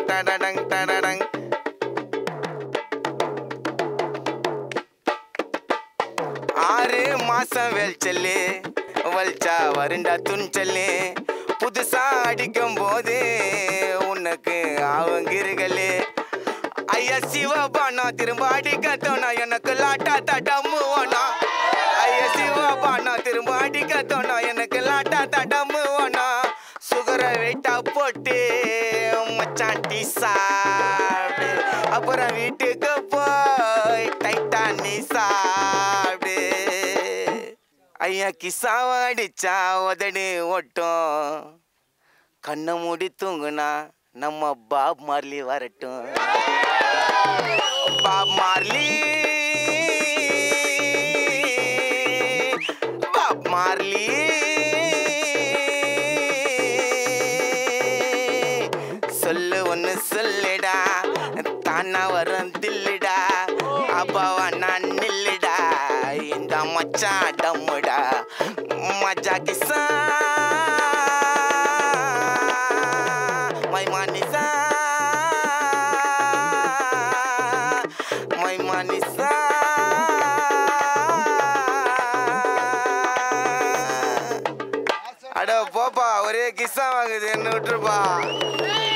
டடடங் டடடங் ஆறு மாசம் வெல்ச்சல்லு வல்ச்சா வருண்டா துணிச்சல்லு புதுசா அடிக்கும் போது உனக்கு அவங்கிருகளே ஐயா சிவபானா திரும்ப அடிக்கத்தோனா எனக்கு லாட்டா தடமு ஓனா ஐயா சிவபானா திரும்ப அடிக்கத்தோனா எனக்கு லாட்டா தடமு ஓனா சுகர வெயிட்டா போட்டு மச்சான் டீ சாப்பிடு அப்புறம் வீட்டுக்கு போய் டைட்டா நீ சாப்பிடு ஐயா கிசாவ அடிச்சா உதடு ஒட்டும் கண்ணை மூடி தூங்குனா நம்ம பாப் மார்லி வரட்டும் பாப் மார்லி பாப் மார்லி சொல்லு ஒன்று சொல்லுடா தானா வரும் தில்லுடா அப்பாவா நான் நில்லுடா இந்த மச்சான் டம்முடா மஜா கிசா மை மானிசா மை மானிசா அட போப்பா ஒரே கிஸ்ஸா வாங்குது என்ன விட்டுருப்பா